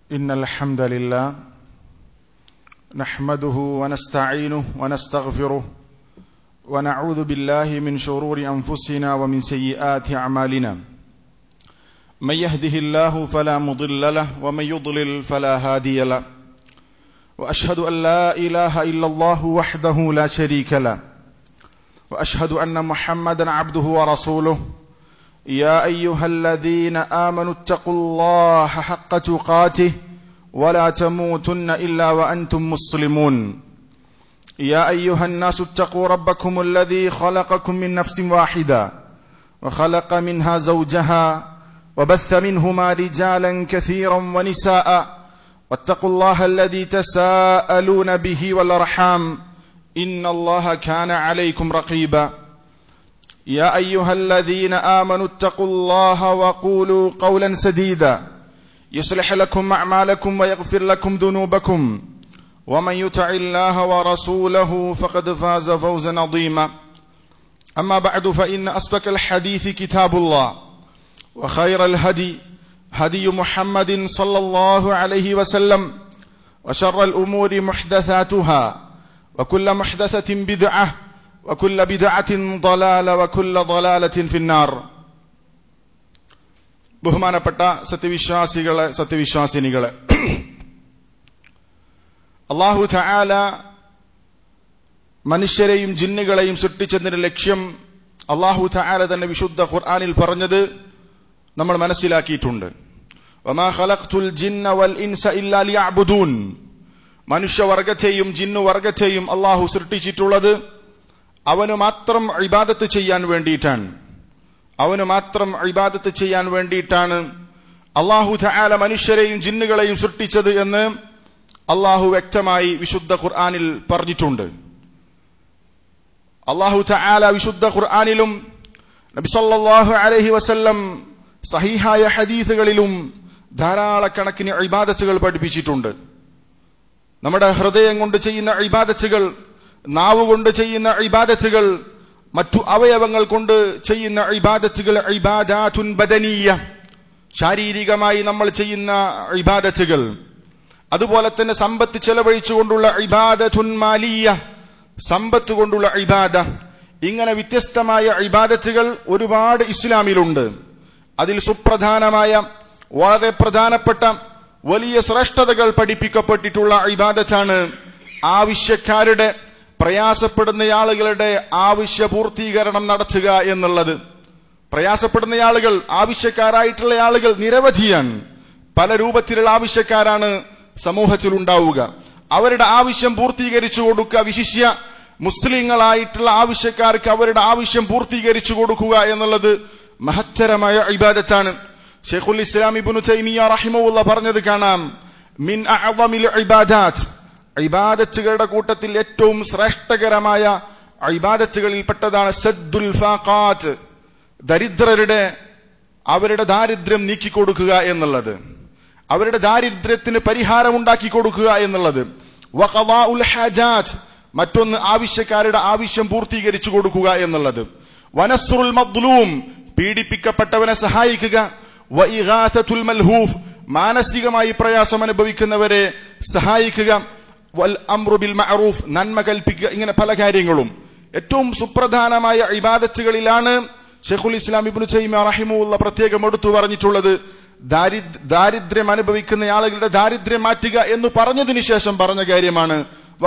إن الحمد لله نحمده ونستعينه ونستغفره ونعوذ بالله من شرور أنفسنا ومن سيئات أعمالنا من يهده الله فلا مضل له ومن يضلل فلا هادي له وأشهد أن لا إله إلا الله وحده لا شريك له وأشهد أن محمدا عبده ورسوله يا ايها الذين امنوا اتقوا الله حق تقاته ولا تموتن الا وانتم مسلمون يا ايها الناس اتقوا ربكم الذي خلقكم من نفس واحده وخلق منها زوجها وبث منهما رجالا كثيرا ونساء واتقوا الله الذي تساءلون به والارحام ان الله كان عليكم رقيبا يا ايها الذين امنوا اتقوا الله وقولوا قولا سديدا يصلح لكم اعمالكم ويغفر لكم ذنوبكم ومن يطع الله ورسوله فقد فاز فوزا عظيما اما بعد فان اصدق الحديث كتاب الله وخير الهدي هدي محمد صلى الله عليه وسلم وشر الامور محدثاتها وكل محدثه بدعه وكل بدعة ضلالة وكل ضلالة في النار ബഹുമാനപ്പെട്ട സത്യവിശ്വാസികളെ സത്യവിശ്വാസിനികളെ അള്ളാഹു ചായാല മനുഷ്യരെയും ജിന്നുകളെയും സൃഷ്ടിച്ചതിന്റെ ലക്ഷ്യം അള്ളാഹു ചായാല തന്നെ വിശുദ്ധ ഖുർആാനിൽ പറഞ്ഞത് നമ്മൾ മനസ്സിലാക്കിയിട്ടുണ്ട് മനുഷ്യവർഗത്തെയും ജിന്നുവർഗത്തെയും അള്ളാഹു സൃഷ്ടിച്ചിട്ടുള്ളത് അവന് മാത്രം ഇബാദത്ത് ചെയ്യാൻ വേണ്ടിയിട്ടാണ് അവന് മാത്രം ഇബാദത്ത് ചെയ്യാൻ വേണ്ടിയിട്ടാണ് അള്ളാഹു ധആല മനുഷ്യരെയും ജിന്നുകളെയും സൃഷ്ടിച്ചത് എന്ന് അള്ളാഹു വ്യക്തമായി വിശുദ്ധ ഖുർആാനിൽ പറഞ്ഞിട്ടുണ്ട് അള്ളാഹു ധആല വിശുദ്ധ ഖുർആാനിലും നബിസല്ലാഹു അലഹി വസല്ലം സഹിഹായ ഹദീസുകളിലും ധാരാളക്കണക്കിന് ഇബാദത്തുകൾ പഠിപ്പിച്ചിട്ടുണ്ട് നമ്മുടെ ഹൃദയം കൊണ്ട് ചെയ്യുന്ന ഇബാദത്തുകൾ നാവ് കൊണ്ട് ചെയ്യുന്ന ഇബാദത്തുകൾ മറ്റു അവയവങ്ങൾ കൊണ്ട് ചെയ്യുന്ന ഇബാദത്തുകൾ ഇബാദാതുൻ ബദനീയ ശാരീരികമായി നമ്മൾ ചെയ്യുന്ന ഇബാദത്തുകൾ അതുപോലെ തന്നെ സമ്പത്ത് ചെലവഴിച്ചുകൊണ്ടുള്ള ഇബാദത്തുൻ മാലിയ സമ്പത്ത് കൊണ്ടുള്ള ഇബാദ ഇങ്ങനെ വ്യത്യസ്തമായ ഇബാദത്തുകൾ ഒരുപാട് ഇസ്ലാമിലുണ്ട് അതിൽ സുപ്രധാനമായ വളരെ പ്രധാനപ്പെട്ട വലിയ ശ്രേഷ്ഠതകൾ പഠിപ്പിക്കപ്പെട്ടിട്ടുള്ള ഇബാദത്താണ് ആവശ്യക്കാരുടെ പ്രയാസപ്പെടുന്ന ആളുകളുടെ ആവശ്യ പൂർത്തീകരണം നടത്തുക എന്നുള്ളത് പ്രയാസപ്പെടുന്ന ആളുകൾ ആവശ്യക്കാരായിട്ടുള്ള ആളുകൾ നിരവധിയാണ് പല രൂപത്തിലുള്ള ആവശ്യക്കാരാണ് സമൂഹത്തിൽ ഉണ്ടാവുക അവരുടെ ആവശ്യം പൂർത്തീകരിച്ചു കൊടുക്കുക വിശിഷ്യ മുസ്ലിങ്ങളായിട്ടുള്ള ആവശ്യക്കാർക്ക് അവരുടെ ആവശ്യം പൂർത്തീകരിച്ചു കൊടുക്കുക എന്നുള്ളത് മഹത്തരമായ ഇബാദത്താണ് ഷെയ്ഖുൽ ഇസ്ലാം ഇബ്നു തൈമിയ റഹിമുള്ള പറഞ്ഞത് കാണാം മിൻ അഅ്ളമിൽ ഇബാദാത്ത് ഇബാദത്തുകളുടെ കൂട്ടത്തിൽ ഏറ്റവും ശ്രേഷ്ഠകരമായ ഇബാദത്തുകളിൽപ്പെട്ടതാണ് സദ്ദുൽ ഫാഖാത്ത് ദരിദ്രരുടെ അവരുടെ ദാരിദ്ര്യം നീക്കിക്കൊടുക്കുക എന്നുള്ളത് അവരുടെ ദാരിദ്ര്യത്തിന് പരിഹാരം ഉണ്ടാക്കി കൊടുക്കുക എന്നുള്ളത് മറ്റൊന്ന് ആവശ്യക്കാരുടെ ആവശ്യം പൂർത്തീകരിച്ചു കൊടുക്കുക എന്നുള്ളത് വനസ്രുൽ മദ്ലൂം പീഡിപ്പിക്കപ്പെട്ടവനെ സഹായിക്കുക മൽഹൂഫ് മാനസികമായി പ്രയാസം അനുഭവിക്കുന്നവരെ സഹായിക്കുക വൽ അമ്രുബിൽ മഅറൂഫ് നന്മ കൽപ്പിക്കുക ഇങ്ങനെ പല കാര്യങ്ങളും ഏറ്റവും സുപ്രധാനമായ ഇബാദത്തുകളിലാണ് ഷെഖുൽ ഇസ്ലാം ഇബ്നു തൈമിയ റഹിമുള്ള പ്രത്യേകം എടുത്തു പറഞ്ഞിട്ടുള്ളത് ദാരിദ്ര്യം അനുഭവിക്കുന്ന ആളുകളുടെ ദാരിദ്ര്യം മാറ്റുക എന്ന് പറഞ്ഞതിന് ശേഷം പറഞ്ഞ കാര്യമാണ്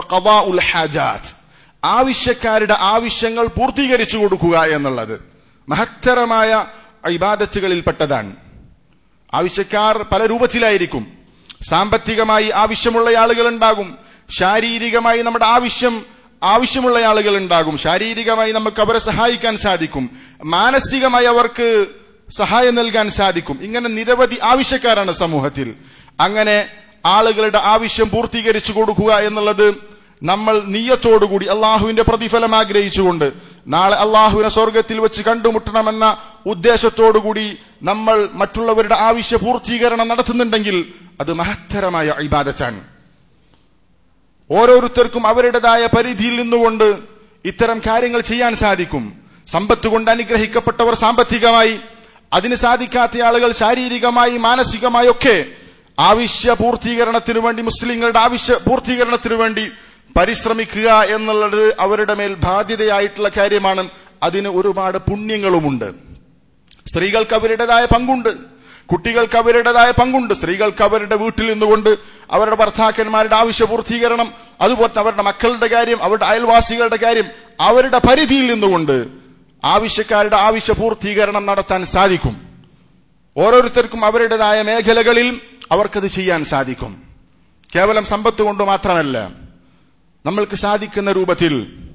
ആവശ്യക്കാരുടെ ആവശ്യങ്ങൾ പൂർത്തീകരിച്ചു കൊടുക്കുക എന്നുള്ളത് മഹത്തരമായ ഇബാദത്തുകളിൽപ്പെട്ടതാണ് ആവശ്യക്കാർ പല രൂപത്തിലായിരിക്കും സാമ്പത്തികമായി ആവശ്യമുള്ള ആളുകൾ ഉണ്ടാകും ശാരീരികമായി നമ്മുടെ ആവശ്യം ആവശ്യമുള്ള ആളുകൾ ഉണ്ടാകും ശാരീരികമായി നമുക്ക് അവരെ സഹായിക്കാൻ സാധിക്കും മാനസികമായി അവർക്ക് സഹായം നൽകാൻ സാധിക്കും ഇങ്ങനെ നിരവധി ആവശ്യക്കാരാണ് സമൂഹത്തിൽ അങ്ങനെ ആളുകളുടെ ആവശ്യം പൂർത്തീകരിച്ചു കൊടുക്കുക എന്നുള്ളത് നമ്മൾ നീയത്തോടുകൂടി അള്ളാഹുവിന്റെ പ്രതിഫലം ആഗ്രഹിച്ചുകൊണ്ട് നാളെ അള്ളാഹുവിനെ സ്വർഗത്തിൽ വെച്ച് കണ്ടുമുട്ടണമെന്ന ഉദ്ദേശത്തോടുകൂടി നമ്മൾ മറ്റുള്ളവരുടെ ആവശ്യ പൂർത്തീകരണം നടത്തുന്നുണ്ടെങ്കിൽ അത് മഹത്തരമായ ഇബാദത്താണ് ഓരോരുത്തർക്കും അവരുടേതായ പരിധിയിൽ നിന്നുകൊണ്ട് ഇത്തരം കാര്യങ്ങൾ ചെയ്യാൻ സാധിക്കും സമ്പത്ത് കൊണ്ട് അനുഗ്രഹിക്കപ്പെട്ടവർ സാമ്പത്തികമായി അതിന് സാധിക്കാത്ത ആളുകൾ ശാരീരികമായി മാനസികമായി ഒക്കെ ആവശ്യ പൂർത്തീകരണത്തിന് വേണ്ടി മുസ്ലിങ്ങളുടെ ആവശ്യ പൂർത്തീകരണത്തിന് വേണ്ടി പരിശ്രമിക്കുക എന്നുള്ളത് അവരുടെ മേൽ ബാധ്യതയായിട്ടുള്ള കാര്യമാണ് അതിന് ഒരുപാട് പുണ്യങ്ങളുമുണ്ട് സ്ത്രീകൾക്ക് അവരുടേതായ പങ്കുണ്ട് കുട്ടികൾക്ക് അവരുടേതായ പങ്കുണ്ട് സ്ത്രീകൾക്ക് അവരുടെ വീട്ടിൽ നിന്നുകൊണ്ട് അവരുടെ ഭർത്താക്കന്മാരുടെ ആവശ്യ പൂർത്തീകരണം അതുപോലെ അവരുടെ മക്കളുടെ കാര്യം അവരുടെ അയൽവാസികളുടെ കാര്യം അവരുടെ പരിധിയിൽ നിന്നുകൊണ്ട് ആവശ്യക്കാരുടെ ആവശ്യ പൂർത്തീകരണം നടത്താൻ സാധിക്കും ഓരോരുത്തർക്കും അവരുടേതായ മേഖലകളിൽ അവർക്കത് ചെയ്യാൻ സാധിക്കും കേവലം സമ്പത്ത് കൊണ്ട് മാത്രമല്ല നമ്മൾക്ക് സാധിക്കുന്ന രൂപത്തിൽ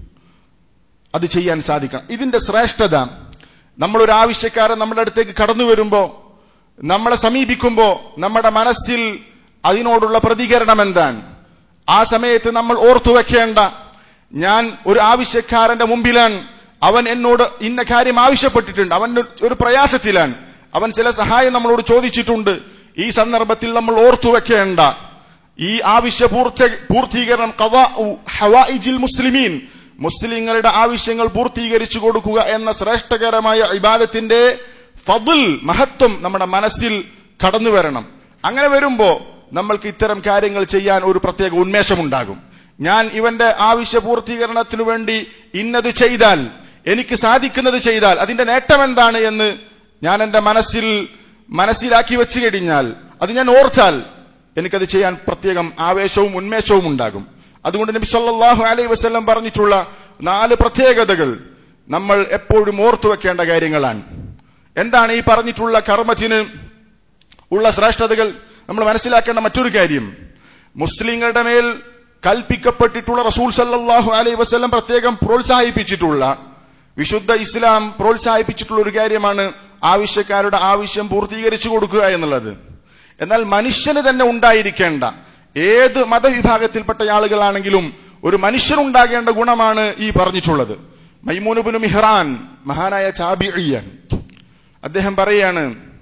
അത് ചെയ്യാൻ സാധിക്കണം ഇതിന്റെ ശ്രേഷ്ഠത നമ്മളൊരു ആവശ്യക്കാരൻ നമ്മുടെ അടുത്തേക്ക് കടന്നു വരുമ്പോ നമ്മളെ സമീപിക്കുമ്പോ നമ്മുടെ മനസ്സിൽ അതിനോടുള്ള പ്രതികരണം എന്താണ് ആ സമയത്ത് നമ്മൾ ഓർത്തു വെക്കേണ്ട ഞാൻ ഒരു ആവശ്യക്കാരന്റെ മുമ്പിലാണ് അവൻ എന്നോട് ഇന്ന കാര്യം ആവശ്യപ്പെട്ടിട്ടുണ്ട് അവൻ ഒരു പ്രയാസത്തിലാണ് അവൻ ചില സഹായം നമ്മളോട് ചോദിച്ചിട്ടുണ്ട് ഈ സന്ദർഭത്തിൽ നമ്മൾ ഓർത്തു വെക്കേണ്ട ഈ ആവശ്യ പൂർത്തി പൂർത്തീകരണം ഖദാഉ ഹവായിജിൽ മുസ്ലിമീൻ മുസ്ലിങ്ങളുടെ ആവശ്യങ്ങൾ പൂർത്തീകരിച്ചു കൊടുക്കുക എന്ന ശ്രേഷ്ഠകരമായ ഇബാദത്തിന്റെ ഫضൽ മഹത്വം നമ്മുടെ മനസ്സിൽ കടന്നു വരണം അങ്ങനെ വരുമ്പോ നമ്മൾക്ക് ഇത്തരം കാര്യങ്ങൾ ചെയ്യാൻ ഒരു പ്രത്യേക ഉന്മേഷമുണ്ടാകും ഞാൻ ഇവന്റെ ആവശ്യ പൂർത്തീകരണത്തിനു വേണ്ടി ഇന്നത് ചെയ്താൽ എനിക്ക് സാധിക്കുന്നത് ചെയ്താൽ അതിന്റെ നേട്ടം എന്താണ് എന്ന് ഞാൻ എന്റെ മനസ്സിൽ മനസ്സിലാക്കി വെച്ചു കഴിഞ്ഞാൽ അത് ഞാൻ ഓർത്താൽ എനിക്കത് ചെയ്യാൻ പ്രത്യേകം ആവേശവും ഉന്മേഷവും ഉണ്ടാകും അതുകൊണ്ട് നബി സല്ലല്ലാഹു അലൈഹി വസല്ലം പറഞ്ഞിട്ടുള്ള നാല് പ്രത്യേകതകൾ നമ്മൾ എപ്പോഴും ഓർത്തു വെക്കേണ്ട കാര്യങ്ങളാണ് എന്താണ് ഈ പറഞ്ഞിട്ടുള്ള കർമ്മത്തിന് ഉള്ള ശ്രേഷ്ഠതകൾ നമ്മൾ മനസ്സിലാക്കേണ്ട മറ്റൊരു കാര്യം മുസ്ലിങ്ങളുടെ മേൽ കൽപ്പിക്കപ്പെട്ടിട്ടുള്ള റസൂൽ സല്ലല്ലാഹു അലൈഹി വസല്ലം പ്രത്യേകം പ്രോത്സാഹിപ്പിച്ചിട്ടുള്ള വിശുദ്ധ ഇസ്ലാം പ്രോത്സാഹിപ്പിച്ചിട്ടുള്ള ഒരു കാര്യമാണ് ആവശ്യക്കാരുടെ ആവശ്യം പൂർത്തീകരിച്ചു കൊടുക്കുക എന്നുള്ളത് എന്നാൽ മനുഷ്യന് തന്നെ ഉണ്ടായിരിക്കേണ്ട ഏത് മതവിഭാഗത്തിൽപ്പെട്ട ആളുകളാണെങ്കിലും ഒരു മനുഷ്യനുണ്ടാകേണ്ട ഗുണമാണ് ഈ പറഞ്ഞിട്ടുള്ളത് മൈമൂനുബിന് മിഹ്റാൻ മഹാനായ ചാബിയൻ അദ്ദേഹം പറയാണ്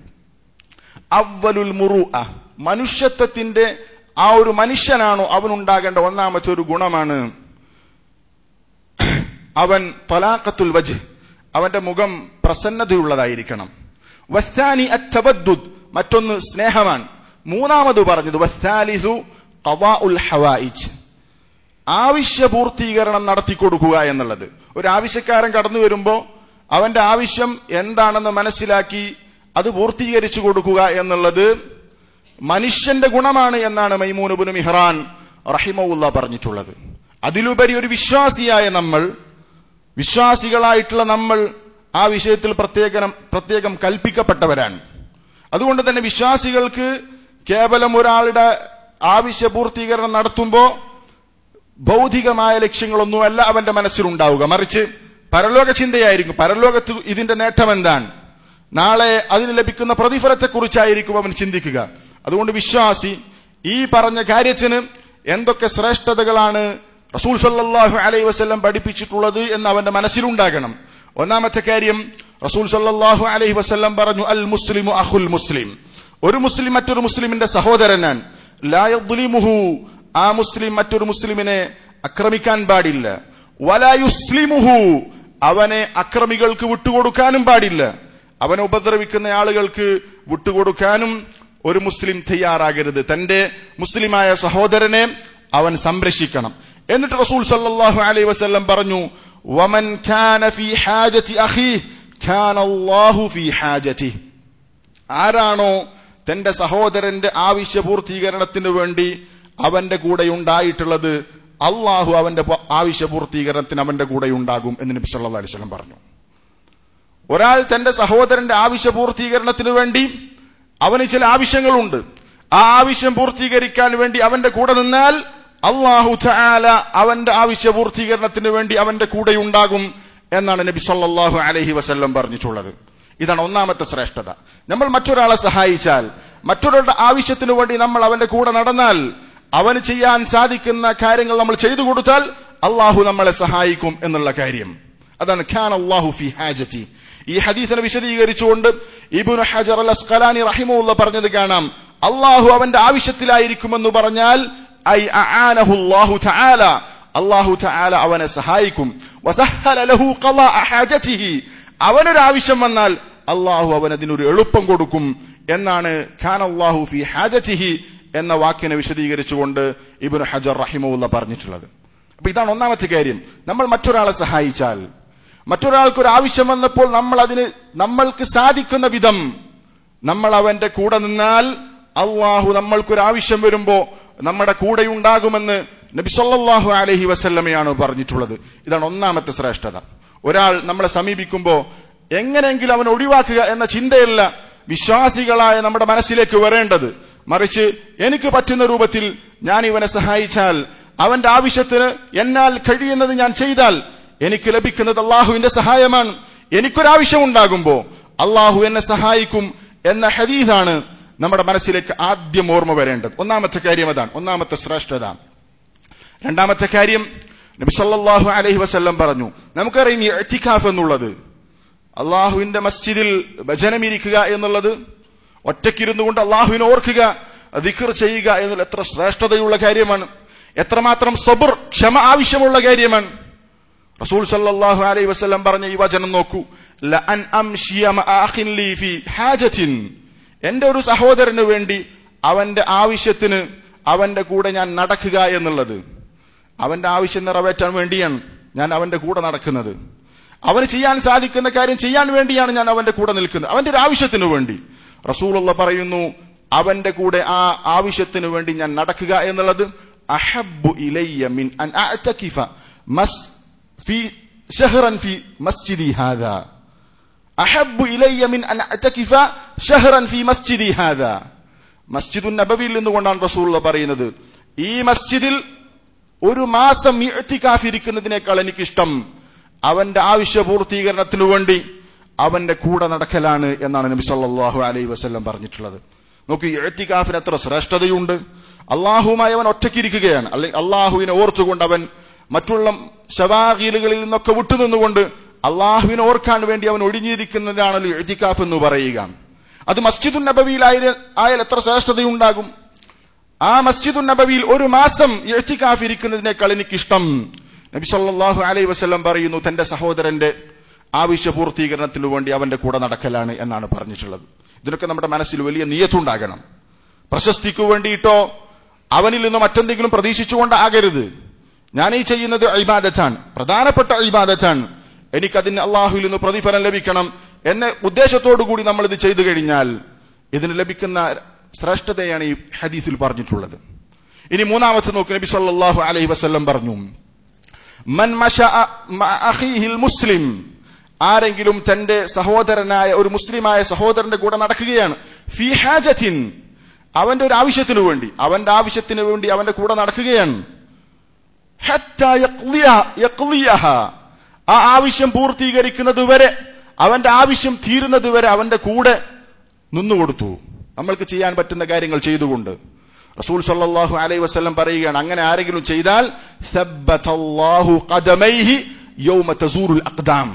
അവലുൽ മുറു മനുഷ്യത്വത്തിന്റെ ആ ഒരു മനുഷ്യനാണോ അവനുണ്ടാകേണ്ട ഒന്നാമത്തെ ഒരു ഗുണമാണ് അവൻ തലാഖത്തുൽ വജ് അവന്റെ മുഖം പ്രസന്നതയുള്ളതായിരിക്കണം വസ്താനി അത്തബദ്ദുദ് മറ്റൊന്ന് സ്നേഹമാണ് മൂന്നാമത് പറഞ്ഞത് വസ്താലിസു ഖദാഉൽ ഹവായിജ് ആവശ്യ പൂർത്തീകരണം നടത്തി കൊടുക്കുക എന്നുള്ളത് ഒരു ആവശ്യക്കാരൻ കടന്നു വരുമ്പോ അവന്റെ ആവശ്യം എന്താണെന്ന് മനസ്സിലാക്കി അത് പൂർത്തീകരിച്ചു കൊടുക്കുക എന്നുള്ളത് മനുഷ്യന്റെ ഗുണമാണ് എന്നാണ് മൈമൂനുബുന് മിഹ്റാൻ റഹിമുല്ല പറഞ്ഞിട്ടുള്ളത് അതിലുപരി ഒരു വിശ്വാസിയായ നമ്മൾ വിശ്വാസികളായിട്ടുള്ള നമ്മൾ ആ വിഷയത്തിൽ പ്രത്യേകം പ്രത്യേകം കൽപ്പിക്കപ്പെട്ടവരാണ് അതുകൊണ്ട് തന്നെ വിശ്വാസികൾക്ക് കേവലം ഒരാളുടെ ആവശ്യ പൂർത്തീകരണം നടത്തുമ്പോൾ ഭൗതികമായ ലക്ഷ്യങ്ങളൊന്നുമല്ല അവന്റെ മനസ്സിലുണ്ടാവുക മറിച്ച് പരലോക ചിന്തയായിരിക്കും പരലോകത്ത് ഇതിന്റെ നേട്ടം എന്താണ് നാളെ അതിന് ലഭിക്കുന്ന പ്രതിഫലത്തെക്കുറിച്ചായിരിക്കും അവൻ ചിന്തിക്കുക അതുകൊണ്ട് വിശ്വാസി ഈ പറഞ്ഞ കാര്യത്തിന് എന്തൊക്കെ ശ്രേഷ്ഠതകളാണ് റസൂൽ സല്ലാഹു അലൈ വസ്ലം പഠിപ്പിച്ചിട്ടുള്ളത് എന്ന് അവന്റെ മനസ്സിലുണ്ടാകണം ഒന്നാമത്തെ കാര്യം റസൂൽ സല്ലാഹു അലൈഹി വസ്ലം പറഞ്ഞു അൽ മുസ്ലിമു അഹുൽ മുസ്ലിം ഒരു മുസ്ലിം മറ്റൊരു മുസ്ലിമിന്റെ സഹോദരനാണ് ലായുലിമുഹു ആ മുസ്ലിം മറ്റൊരു മുസ്ലിമിനെ ആക്രമിക്കാൻ പാടില്ല വലായുസ്ലിമുഹു അവനെ അക്രമികൾക്ക് വിട്ടുകൊടുക്കാനും പാടില്ല അവനെ ഉപദ്രവിക്കുന്ന ആളുകൾക്ക് വിട്ടുകൊടുക്കാനും ഒരു മുസ്ലിം തയ്യാറാകരുത് തന്റെ മുസ്ലിമായ സഹോദരനെ അവൻ സംരക്ഷിക്കണം എന്നിട്ട് റസൂൽ സല്ലല്ലാഹു അലൈഹി വസല്ലം പറഞ്ഞു വമൻ കാന ഫീ ഹാജതി അഖീഹ് കാന അല്ലാഹു ഫീ ഹാജതി ആരാണോ തന്റെ സഹോദരന്റെ ആവശ്യ പൂർത്തീകരണത്തിന് വേണ്ടി അവന്റെ കൂടെ ഉണ്ടായിട്ടുള്ളത് അള്ളാഹു അവന്റെ ആവശ്യ പൂർത്തീകരണത്തിന് അവന്റെ കൂടെ ഉണ്ടാകും എന്ന് നബി സല്ലല്ലാഹു അലൈഹി വസല്ലം പറഞ്ഞു ഒരാൾ തന്റെ സഹോദരന്റെ ആവശ്യ പൂർത്തീകരണത്തിന് വേണ്ടി അവന് ചില ആവശ്യങ്ങളുണ്ട് ആ ആവശ്യം പൂർത്തീകരിക്കാൻ വേണ്ടി അവന്റെ കൂടെ നിന്നാൽ അള്ളാഹു തആല അവന്റെ ആവശ്യ പൂർത്തീകരണത്തിന് വേണ്ടി അവന്റെ കൂടെ ഉണ്ടാകും എന്നാണ് നബി സല്ലല്ലാഹു അലൈഹി വസല്ലം പറഞ്ഞിട്ടുള്ളത് ഇതാണ് ഒന്നാമത്തെ ശ്രേഷ്ഠത നമ്മൾ മറ്റൊരാളെ സഹായിച്ചാൽ മറ്റൊരാളുടെ ആവശ്യത്തിന് വേണ്ടി നമ്മൾ അവന്റെ കൂടെ നടന്നാൽ അവന് ചെയ്യാൻ സാധിക്കുന്ന കാര്യങ്ങൾ നമ്മൾ ചെയ്തു കൊടുത്താൽ അള്ളാഹു നമ്മളെ സഹായിക്കും എന്നുള്ള കാര്യം അതാണ് ഖാൻ അള്ളാഹു ഫി ഹാജറ്റി ഈ ഹദീസിനെ വിശദീകരിച്ചുകൊണ്ട് ഇബുൻ ഹജർ അൽ അസ്കലാനി റഹിമുള്ള പറഞ്ഞത് കാണാം അള്ളാഹു അവന്റെ ആവശ്യത്തിലായിരിക്കുമെന്ന് പറഞ്ഞാൽ ഐ അആനഹുല്ലാഹു തആല അള്ളാഹു തആല അവനെ സഹായിക്കും വസഹല ലഹു ഖളാഅ ഹാജതിഹി അവനൊരു ആവശ്യം വന്നാൽ അള്ളാഹു അവൻ അതിനൊരു എളുപ്പം കൊടുക്കും എന്നാണ് ഖാൻ അള്ളാഹു ഫി ഹാജതിഹി എന്ന വാക്കിനെ വിശദീകരിച്ചുകൊണ്ട് ഇബിന് ഹജർ റഹിമുല്ല പറഞ്ഞിട്ടുള്ളത് അപ്പൊ ഇതാണ് ഒന്നാമത്തെ കാര്യം നമ്മൾ മറ്റൊരാളെ സഹായിച്ചാൽ മറ്റൊരാൾക്ക് ഒരു ആവശ്യം വന്നപ്പോൾ നമ്മൾ അതിന് നമ്മൾക്ക് സാധിക്കുന്ന വിധം നമ്മൾ അവന്റെ കൂടെ നിന്നാൽ അള്ളാഹു നമ്മൾക്കൊരു ആവശ്യം വരുമ്പോ നമ്മുടെ കൂടെ ഉണ്ടാകുമെന്ന് നബി സല്ലല്ലാഹു അലൈഹി വസല്ലമയാണ് പറഞ്ഞിട്ടുള്ളത് ഇതാണ് ഒന്നാമത്തെ ശ്രേഷ്ഠത ഒരാൾ നമ്മളെ സമീപിക്കുമ്പോ എങ്ങനെയെങ്കിലും അവൻ ഒഴിവാക്കുക എന്ന ചിന്തയല്ല വിശ്വാസികളായ നമ്മുടെ മനസ്സിലേക്ക് വരേണ്ടത് മറിച്ച് എനിക്ക് പറ്റുന്ന രൂപത്തിൽ ഞാൻ ഇവനെ സഹായിച്ചാൽ അവന്റെ ആവശ്യത്തിന് എന്നാൽ കഴിയുന്നത് ഞാൻ ചെയ്താൽ എനിക്ക് ലഭിക്കുന്നത് അള്ളാഹുവിന്റെ സഹായമാണ് എനിക്കൊരാവശ്യം ഉണ്ടാകുമ്പോ അള്ളാഹു എന്നെ സഹായിക്കും എന്ന ഹദീദാണ് നമ്മുടെ മനസ്സിലേക്ക് ആദ്യം ഓർമ്മ വരേണ്ടത് ഒന്നാമത്തെ കാര്യം അതാണ് ഒന്നാമത്തെ ശ്രേഷ്ഠത രണ്ടാമത്തെ കാര്യം നബി സല്ലല്ലാഹു അലൈഹി വസല്ലം പറഞ്ഞു നമുക്കറിയാം ഈ ഇഅ്തികാഫ് എന്നുള്ളത് അള്ളാഹുവിന്റെ മസ്ജിദിൽ ഭജനമിരിക്കുക എന്നുള്ളത് ഒറ്റയ്ക്കിരുന്നു കൊണ്ട് അള്ളാഹുവിനെ ഓർക്കുക ദിഖർ ചെയ്യുക എന്നുള്ള എത്ര ശ്രേഷ്ഠതയുള്ള കാര്യമാണ് എത്രമാത്രം സബർ ക്ഷമ ആവശ്യമുള്ള കാര്യമാണ് റസൂൽ സല്ലല്ലാഹു അലൈഹി വസല്ലം പറഞ്ഞ ഈ വചനം നോക്കൂ ലഅൻ അംശിയ മഅഖിൻ ലീ ഫി ഹാജത്തിൻ എന്റെ ഒരു സഹോദരന് വേണ്ടി അവന്റെ ആവശ്യത്തിന് അവന്റെ കൂടെ ഞാൻ നടക്കുക എന്നുള്ളത് അവന്റെ ആവശ്യം നിറവേറ്റാൻ വേണ്ടിയാണ് ഞാൻ അവന്റെ കൂടെ നടക്കുന്നത് അവന് ചെയ്യാൻ സാധിക്കുന്ന കാര്യം ചെയ്യാൻ വേണ്ടിയാണ് ഞാൻ അവന്റെ കൂടെ നിൽക്കുന്നത് അവന്റെ ഒരു ആവശ്യത്തിന് വേണ്ടി റസൂലുള്ള പറയുന്നു അവന്റെ കൂടെ ആ ആവശ്യത്തിന് വേണ്ടി ഞാൻ നടക്കുക എന്നുള്ളത് അഹബ്ബു ഇലയ്യ മിൻ അൻ അഅ്തകിഫ മസ് ഫി ഷഹ്റൻ ഫി മസ്ജിദി ഹാദാ അഹബ്ബു ഇലയ്യ മിൻ അൻ അഅ്തകിഫ ഷഹ്റൻ ഫി മസ്ജിദി ഹാദാ മസ്ജിദുൻ നബവിയിൽ നിന്നുകൊണ്ടാണ് റസൂലുള്ള പറയുന്നത് ഈ മസ്ജിദിൽ ഒരു മാസം ഇരിക്കുന്നതിനേക്കാൾ എനിക്കിഷ്ടം അവന്റെ ആവശ്യ പൂർത്തീകരണത്തിനു വേണ്ടി അവന്റെ കൂടെ നടക്കലാണ് എന്നാണ് നബി സല്ലല്ലാഹു അലൈഹി വസല്ലം പറഞ്ഞിട്ടുള്ളത് നോക്കൂ എഴുത്തിക്കാഫിന് എത്ര ശ്രേഷ്ഠതയുണ്ട് അള്ളാഹുമായി അവൻ ഒറ്റയ്ക്കിരിക്കുകയാണ് അല്ലെങ്കിൽ അള്ളാഹുവിനെ ഓർത്തുകൊണ്ട് അവൻ മറ്റുള്ള ശവാഹീലുകളിൽ നിന്നൊക്കെ വിട്ടുനിന്നുകൊണ്ട് അള്ളാഹുവിനെ ഓർക്കാൻ വേണ്ടി അവൻ ഒഴിഞ്ഞിരിക്കുന്നതിനാണല്ലോ എഴുതിക്കാഫ് എന്ന് പറയുക അത് മസ്ജിദുൻ നബവിയിലായ ആയാൽ എത്ര ശ്രേഷ്ഠതയുണ്ടാകും ആ മസ്ജിദുൻ നബവിയിൽ ഒരു മാസം എഴുത്തിക്കാഫ് ഇരിക്കുന്നതിനേക്കാൾ എനിക്കിഷ്ടം നബി സല്ലല്ലാഹു അലൈഹി വസല്ലം പറയുന്നു തന്റെ സഹോദരന്റെ ആവശ്യ പൂർത്തീകരണത്തിനു വേണ്ടി അവന്റെ കൂടെ നടക്കലാണ് എന്നാണ് പറഞ്ഞിട്ടുള്ളത് ഇതിനൊക്കെ നമ്മുടെ മനസ്സിൽ വലിയ നീയത്തുണ്ടാകണം പ്രശസ്തിക്കു വേണ്ടിയിട്ടോ അവനിൽ നിന്ന് മറ്റെന്തെങ്കിലും പ്രതീക്ഷിച്ചുകൊണ്ടാകരുത് ഞാൻ ഈ ചെയ്യുന്നത് ഇബാദത്താണ് പ്രധാനപ്പെട്ട ഇബാദത്താണ് എനിക്കതിന് അള്ളാഹുവിൽ നിന്ന് പ്രതിഫലം ലഭിക്കണം എന്ന ഉദ്ദേശത്തോടു കൂടി നമ്മൾ ഇത് ചെയ്തു കഴിഞ്ഞാൽ ഇതിന് ലഭിക്കുന്ന ശ്രേഷ്ഠതയാണ് ഈ ഹദീസിൽ പറഞ്ഞിട്ടുള്ളത് ഇനി മൂന്നാമത്തെ നോക്ക് നബി സല്ലല്ലാഹു അലൈഹി വസല്ലം പറഞ്ഞു മൻ മശഅ മഅ അഖീഹിൽ മുസ്ലിം ആരെങ്കിലും തന്റെ സഹോദരനായ ഒരു മുസ്ലിമായ സഹോദരന്റെ കൂടെ നടക്കുകയാണ് ഫി ഹാജത്തിൻ അവന്റെ ഒരു ആവശ്യത്തിന് വേണ്ടി അവന്റെ ആവശ്യത്തിന് വേണ്ടി അവന്റെ കൂടെ നടക്കുകയാണ് ഹത്താ യഖ്ലിയ- യഖ്ലിയഹ. ആ ആവശ്യം പൂർത്തീകരിക്കുന്നത് വരെ അവന്റെ ആവശ്യം തീരുന്നത് വരെ അവന്റെ കൂടെ നിന്നുകൊടുത്തു നമ്മൾക്ക് ചെയ്യാൻ പറ്റുന്ന കാര്യങ്ങൾ ചെയ്തുകൊണ്ട് റസൂൽ സല്ലല്ലാഹു അലൈഹി വസല്ലം പറയുകയാണ് അങ്ങനെ ആരെങ്കിലും ചെയ്താൽ സബ്ബതല്ലാഹു ഖദമൈഹി യൗമ തസൂറുൽ അഖ്ദാം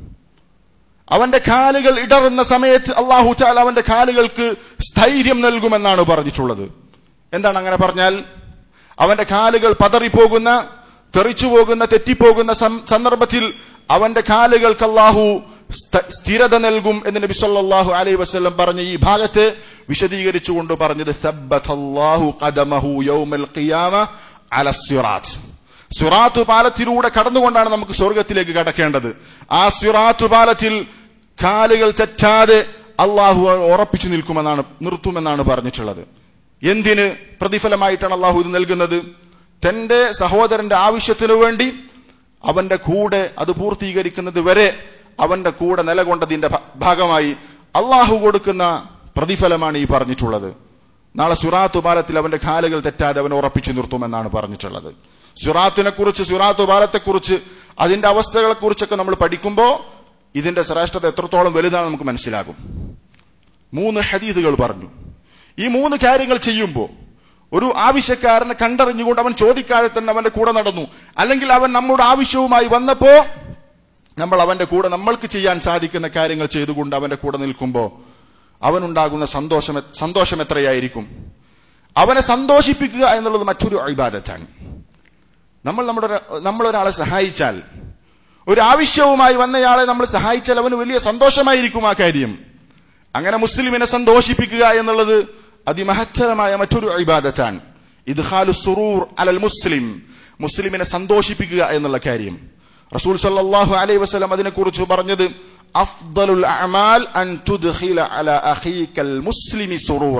അവന്റെ കാലുകൾ ഇടറുന്ന സമയത്ത് അള്ളാഹു താല അവന്റെ കാലുകൾക്ക് സ്ഥൈര്യം നൽകുമെന്നാണ് പറഞ്ഞിട്ടുള്ളത് എന്താണ് അങ്ങനെ പറഞ്ഞാൽ അവന്റെ കാലുകൾ പതറിപ്പോകുന്ന തെറിച്ചു പോകുന്ന തെറ്റിപ്പോകുന്ന സം- സന്ദർഭത്തിൽ അവന്റെ കാലുകൾക്ക് അള്ളാഹു സ്ഥ- സ്ഥിരത നൽകും എന്ന് നബി സല്ലല്ലാഹു അലൈഹി വസല്ലം പറഞ്ഞ ഈ ഭാഗത്ത് വിശദീകരിച്ചുകൊണ്ട് പറഞ്ഞത് സബ്ബതല്ലാഹു ഖദമഹു യൗമൽ ഖിയാമ അല സിറാത്ത് സിറാത്ത് പാലത്തിലൂടെ കടന്നുകൊണ്ടാണ് നമുക്ക് സ്വർഗത്തിലേക്ക് കടക്കേണ്ടത് ആ സിറാത്ത് പാലത്തിൽ കാലുകൾ തെറ്റാതെ അള്ളാഹു ഉറപ്പിച്ചു നിൽക്കുമെന്നാണ് നിർത്തുമെന്നാണ് പറഞ്ഞിട്ടുള്ളത് എന്തിന് പ്രതിഫലമായിട്ടാണ് അള്ളാഹു ഇത് നൽകുന്നത് തന്റെ സഹോദരന്റെ ആവശ്യത്തിനു വേണ്ടി അവന്റെ കൂടെ അത് പൂർത്തീകരിക്കുന്നത് വരെ അവന്റെ കൂടെ നിലകൊണ്ടതിന്റെ ഭ- ഭാഗമായി അള്ളാഹു കൊടുക്കുന്ന പ്രതിഫലമാണ് ഈ പറഞ്ഞിട്ടുള്ളത് നാളെ സുറാത്തു പാലത്തിൽ അവന്റെ കാലുകൾ തെറ്റാതെ അവൻ ഉറപ്പിച്ചു നിർത്തുമെന്നാണ് പറഞ്ഞിട്ടുള്ളത് സുറാത്തിനെ കുറിച്ച് സുറാത്തു പാലത്തെ കുറിച്ച് അതിന്റെ അവസ്ഥകളെ കുറിച്ചൊക്കെ നമ്മൾ പഠിക്കുമ്പോൾ ഇതിന്റെ ശ്രേഷ്ഠത എത്രത്തോളം വലുതാണെന്ന് നമുക്ക് മനസ്സിലാകും മൂന്ന് ഹദീദുകൾ പറഞ്ഞു ഈ മൂന്ന് കാര്യങ്ങൾ ചെയ്യുമ്പോൾ ഒരു ആവശ്യക്കാരനെ കണ്ടറിഞ്ഞുകൊണ്ട് അവൻ ചോദിക്കാതെ തന്നെ അവന്റെ കൂടെ നടന്നു അല്ലെങ്കിൽ അവൻ നമ്മുടെ ആവശ്യവുമായി വന്നപ്പോ നമ്മൾ അവന്റെ കൂടെ നമ്മൾക്ക് ചെയ്യാൻ സാധിക്കുന്ന കാര്യങ്ങൾ ചെയ്തുകൊണ്ട് അവന്റെ കൂടെ നിൽക്കുമ്പോൾ അവനുണ്ടാകുന്ന സന്തോഷം സന്തോഷം എത്രയായിരിക്കും അവനെ സന്തോഷിപ്പിക്കുക എന്നുള്ളത് മറ്റൊരു അഭിബാധത്താണ് നമ്മൾ നമ്മുടെ ഒരു- നമ്മൾ ഒരാളെ സഹായിച്ചാൽ ഒരു ആവശ്യവുമായി വന്നയാളെ നമ്മൾ സഹായിച്ചാൽ അവന് വലിയ സന്തോഷമായിരിക്കും ആ കാര്യം അങ്ങനെ മുസ്ലിമിനെ സന്തോഷിപ്പിക്കുക എന്നുള്ളത് അതിമഹത്തരമായ മറ്റൊരു ഇബാദത്താണ് ഇത് സുറൂർ അലൽ മുസ്ലിം മുസ്ലിമിനെ സന്തോഷിപ്പിക്കുക എന്നുള്ള കാര്യം റസൂൽ സല്ലല്ലാഹു അലൈഹി വസല്ലം അതിനെക്കുറിച്ച് പറഞ്ഞത് അഫ്ദലുൽ അഅമാൽ അൻ തുദ്ഖില അലാ അഖീകൽ മുസ്ലിമി സുറൂറ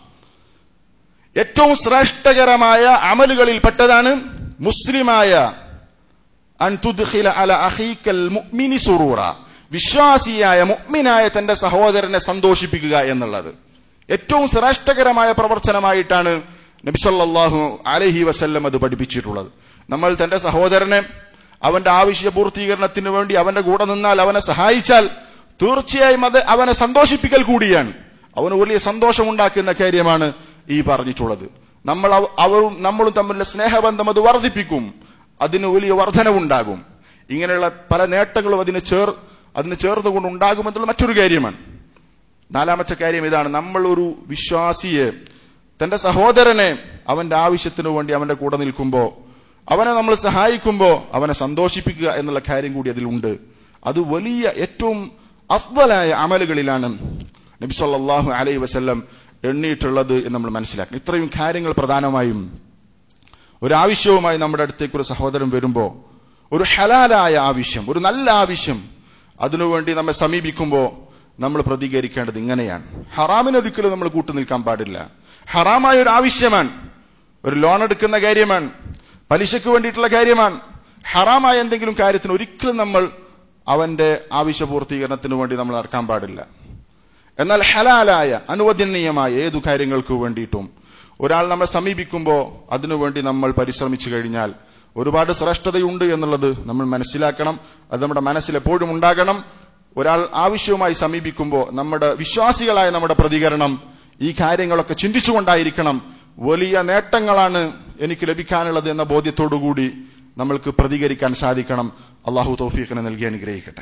ഏറ്റവും ശ്രേഷ്ഠകരമായ അമലുകളിൽ പെട്ടതാണ് മുസ്ലിമായ അൻ തുദ്ഖില അല അഖീകൽ മുഅ്മിനി സുറൂറ വിശ്വാസിയായ മുഅ്മിനായ തന്റെ സഹോദരനെ സന്തോഷിപ്പിക്കുക എന്നുള്ളത് ഏറ്റവും ശ്രേഷ്ഠകരമായ പ്രവർത്തനമായിട്ടാണ് നബി സല്ലല്ലാഹു അലൈഹി വസല്ലം അത് പഠിപ്പിച്ചിട്ടുള്ളത് നമ്മൾ തന്റെ സഹോദരനെ അവന്റെ ആവശ്യ പൂർത്തീകരണത്തിന് വേണ്ടി അവന്റെ കൂടെ നിന്നാൽ അവനെ സഹായിച്ചാൽ തീർച്ചയായും അത് അവനെ സന്തോഷിപ്പിക്കൽ കൂടിയാണ് അവന് വലിയ സന്തോഷമുണ്ടാക്കുന്ന കാര്യമാണ് ഈ പറഞ്ഞിട്ടുള്ളത് നമ്മൾ അവ- അവരും നമ്മളും തമ്മിലുള്ള സ്നേഹബന്ധം അത് വർദ്ധിപ്പിക്കും അതിന് വലിയ വർധനവുണ്ടാകും ഇങ്ങനെയുള്ള പല നേട്ടങ്ങളും അതിന് ചേർ അതിന് ചേർന്നുകൊണ്ട് ഉണ്ടാകുമെന്നുള്ള മറ്റൊരു കാര്യമാണ് നാലാമത്തെ കാര്യം ഇതാണ് നമ്മൾ ഒരു വിശ്വാസിയെ തന്റെ സഹോദരനെ അവന്റെ ആവശ്യത്തിനു വേണ്ടി അവന്റെ കൂടെ നിൽക്കുമ്പോ അവനെ നമ്മൾ സഹായിക്കുമ്പോ അവനെ സന്തോഷിപ്പിക്കുക എന്നുള്ള കാര്യം കൂടി അതിലുണ്ട് അത് വലിയ ഏറ്റവും അഫ്ദലായ അമലുകളിലാണ് നബി സല്ലല്ലാഹു അലൈഹി വസല്ലം എണ്ണിയിട്ടുള്ളത് എന്ന് നമ്മൾ മനസ്സിലാക്കണം ഇത്രയും കാര്യങ്ങൾ പ്രധാനമായും ഒരാവശ്യവുമായി നമ്മുടെ അടുത്തേക്ക് ഒരു സഹോദരൻ വരുമ്പോൾ ഒരു ഹലാലായ ആവശ്യം ഒരു നല്ല ആവശ്യം അതിനുവേണ്ടി നമ്മെ സമീപിക്കുമ്പോൾ നമ്മൾ പ്രതികരിക്കേണ്ടത് ഇങ്ങനെയാണ് ഹറാമിനൊരിക്കലും നമ്മൾ കൂട്ടു നിൽക്കാൻ പാടില്ല ഹറാമായ ഒരു ആവശ്യമാണ് ഒരു ലോൺ എടുക്കുന്ന കാര്യമാണ് പലിശയ്ക്ക് വേണ്ടിയിട്ടുള്ള കാര്യമാണ് ഹറാമായ എന്തെങ്കിലും കാര്യത്തിന് ഒരിക്കലും നമ്മൾ അവന്റെ ആവശ്യ പൂർത്തീകരണത്തിന് വേണ്ടി നമ്മൾ നടക്കാൻ പാടില്ല എന്നാൽ ഹലാലായ അനുവദനീയമായ ഏതു കാര്യങ്ങൾക്ക് വേണ്ടിയിട്ടും ഒരാൾ നമ്മെ സമീപിക്കുമ്പോൾ അതിനുവേണ്ടി നമ്മൾ പരിശ്രമിച്ചു കഴിഞ്ഞാൽ ഒരുപാട് ശ്രേഷ്ഠതയുണ്ട് എന്നുള്ളത് നമ്മൾ മനസ്സിലാക്കണം അത് നമ്മുടെ മനസ്സിൽ എപ്പോഴും ഉണ്ടാകണം ഒരാൾ ആവശ്യവുമായി സമീപിക്കുമ്പോൾ നമ്മുടെ വിശ്വാസികളായ നമ്മുടെ പ്രതികരണം ഈ കാര്യങ്ങളൊക്കെ ചിന്തിച്ചുകൊണ്ടായിരിക്കണം വലിയ നേട്ടങ്ങളാണ് എനിക്ക് ലഭിക്കാനുള്ളത് എന്ന ബോധ്യത്തോടുകൂടി നമ്മൾക്ക് പ്രതികരിക്കാൻ സാധിക്കണം അള്ളാഹു തൗഫീഖിനെ നൽകി അനുഗ്രഹിക്കട്ടെ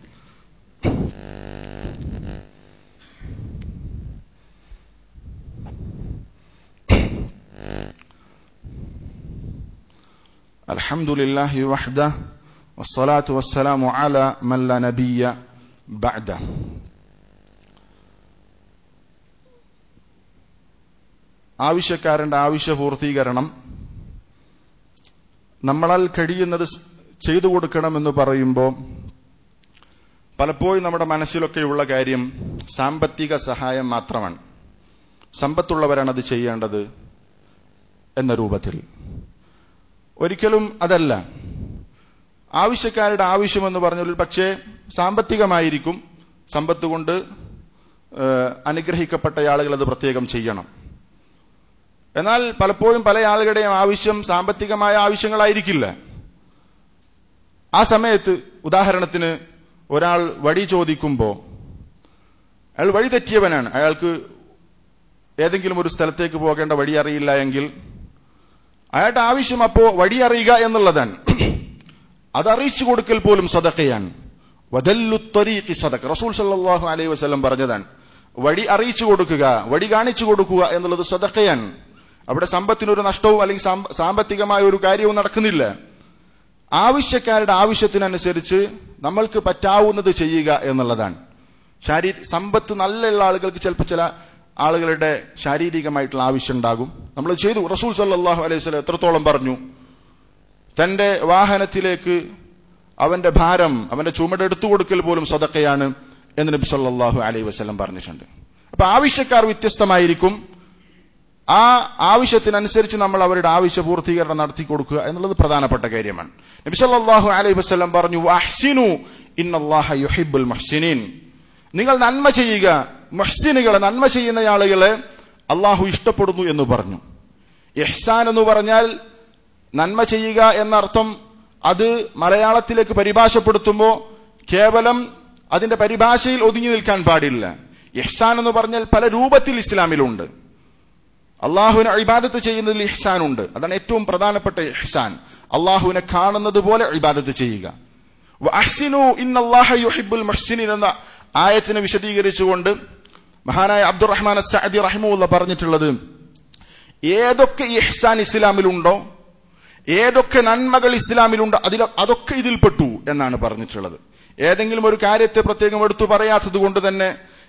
الحمد لله وحده والصلاة والسلام على من لا نبي بعده ആവശ്യക്കാരന്റെ ആവശ്യ പൂർത്തീകരണം നമ്മളാൽ കഴിയുന്നത് സ് ചെയ്തു കൊടുക്കണമെന്ന് പറയുമ്പോൾ പലപ്പോഴും നമ്മുടെ മനസ്സിലൊക്കെയുള്ള കാര്യം സാമ്പത്തിക സഹായം മാത്രമാണ് സമ്പത്തുള്ളവരാണ് അത് ചെയ്യേണ്ടത് എന്ന രൂപത്തിൽ ഒരിക്കലും അതല്ല ആവശ്യക്കാരുടെ ആവശ്യമെന്ന് പറഞ്ഞാൽ പക്ഷേ സാമ്പത്തികമായിരിക്കും സമ്പത്ത് കൊണ്ട് ഏഹ്, അനുഗ്രഹിക്കപ്പെട്ട ആളുകൾ അത് പ്രത്യേകം ചെയ്യണം എന്നാൽ പലപ്പോഴും പല ആളുകളുടെയും ആവശ്യം സാമ്പത്തികമായ ആവശ്യങ്ങളായിരിക്കില്ല ആ സമയത്ത് ഉദാഹരണത്തിന് ഒരാൾ വഴി ചോദിക്കുമ്പോൾ അയാൾ വഴി തെറ്റിയവനാണ് അയാൾക്ക് ഏതെങ്കിലും ഒരു സ്ഥലത്തേക്ക് പോകേണ്ട വഴി അറിയില്ല എങ്കിൽ അയാളുടെ ആവശ്യം അപ്പോ വഴി അറിയുക എന്നുള്ളതാണ് അത് അറിയിച്ചു കൊടുക്കൽ പോലും സദക്കയാണ് വദല്ലു ത്വരീഖി സദക്ക റസൂൽ സല്ലല്ലാഹു അലൈഹി വസല്ലം പറഞ്ഞതാണ് വഴി അറിയിച്ചു കൊടുക്കുക വഴി കാണിച്ചു കൊടുക്കുക എന്നുള്ളത് സദക്കയാണ് അവിടെ സമ്പത്തിനൊരു നഷ്ടവും അല്ലെങ്കിൽ സാമ്പ- സാമ്പത്തികമായ ഒരു കാര്യവും നടക്കുന്നില്ല ആവശ്യക്കാരുടെ ആവശ്യത്തിനനുസരിച്ച് നമ്മൾക്ക് പറ്റാവുന്നത് ചെയ്യുക എന്നുള്ളതാണ് ശാരീ സമ്പത്ത് നല്ലുള്ള ആളുകൾക്ക് ചിലപ്പോൾ ചില ആളുകളുടെ ശാരീരികമായിട്ടുള്ള ആവശ്യം ഉണ്ടാകും നമ്മൾ ചെയ്തു റസൂൽ സല്ലല്ലാഹു അലൈഹി വസല്ലം എത്രത്തോളം പറഞ്ഞു തന്റെ വാഹനത്തിലേക്ക് അവന്റെ ഭാരം അവന്റെ ചുമട് എടുത്തു കൊടുക്കൽ പോലും സദക്കയാണ് എന്ന് നബി സല്ലല്ലാഹു അലൈഹി വസല്ലം പറഞ്ഞിട്ടുണ്ട് അപ്പൊ ആവശ്യക്കാർ വ്യത്യസ്തമായിരിക്കും ആ ആവശ്യത്തിനനുസരിച്ച് നമ്മൾ അവരുടെ ആവശ്യ പൂർത്തീകരണം നടത്തി കൊടുക്കുക എന്നുള്ളത് പ്രധാനപ്പെട്ട കാര്യമാണ് നബി സല്ലല്ലാഹു അലൈഹി വസല്ലം പറഞ്ഞു വഹ്സിനു ഇന്നല്ലാഹ യുഹിബ്ബുൽ മുഹ്സിനീൻ നിങ്ങൾ നന്മ ചെയ്യുക മുഹ്സിനുകളെ നന്മ ചെയ്യുന്ന ആളുകളെ അള്ളാഹു ഇഷ്ടപ്പെടുന്നു എന്ന് പറഞ്ഞു ഇഹ്സാൻ എന്ന് പറഞ്ഞാൽ നന്മ ചെയ്യുക എന്നർത്ഥം അത് മലയാളത്തിലേക്ക് പരിഭാഷപ്പെടുത്തുമ്പോൾ കേവലം അതിന്റെ പരിഭാഷയിൽ ഒതുങ്ങി നിൽക്കാൻ പാടില്ല ഇഹ്സാൻ എന്ന് പറഞ്ഞാൽ പല രൂപത്തിൽ ഇസ്ലാമിലുണ്ട് അള്ളാഹുവിനെ ഇബാദത്ത് ചെയ്യുന്നതിൽ ഇഹ്സാൻ ഉണ്ട് അതാണ് ഏറ്റവും പ്രധാനപ്പെട്ട ഇഹ്സാൻ അള്ളാഹുവിനെ കാണുന്നത് പോലെ ഇബാദത്ത് ചെയ്യുക വഅഹ്സിനു ഇന്നല്ലാഹ യുഹിബ്ബുൽ മുഹ്സിനീൻ എന്ന ആയത്തിനെ വിശദീകരിച്ചുകൊണ്ട് മഹാനായ അബ്ദുറഹ്മാൻ സഅദി റഹിമുള്ള പറഞ്ഞിട്ടുള്ളത് ഏതൊക്കെ ഇഹ്സാൻ ഇസ്ലാമിലുണ്ടോ ഏതൊക്കെ നന്മകൾ ഇസ്ലാമിലുണ്ടോ അതിൽ അതൊക്കെ ഇതിൽപ്പെട്ടു എന്നാണ് പറഞ്ഞിട്ടുള്ളത് ഏതെങ്കിലും ഒരു കാര്യത്തെ പ്രത്യേകം എടുത്തു പറയാത്തത് കൊണ്ട് തന്നെ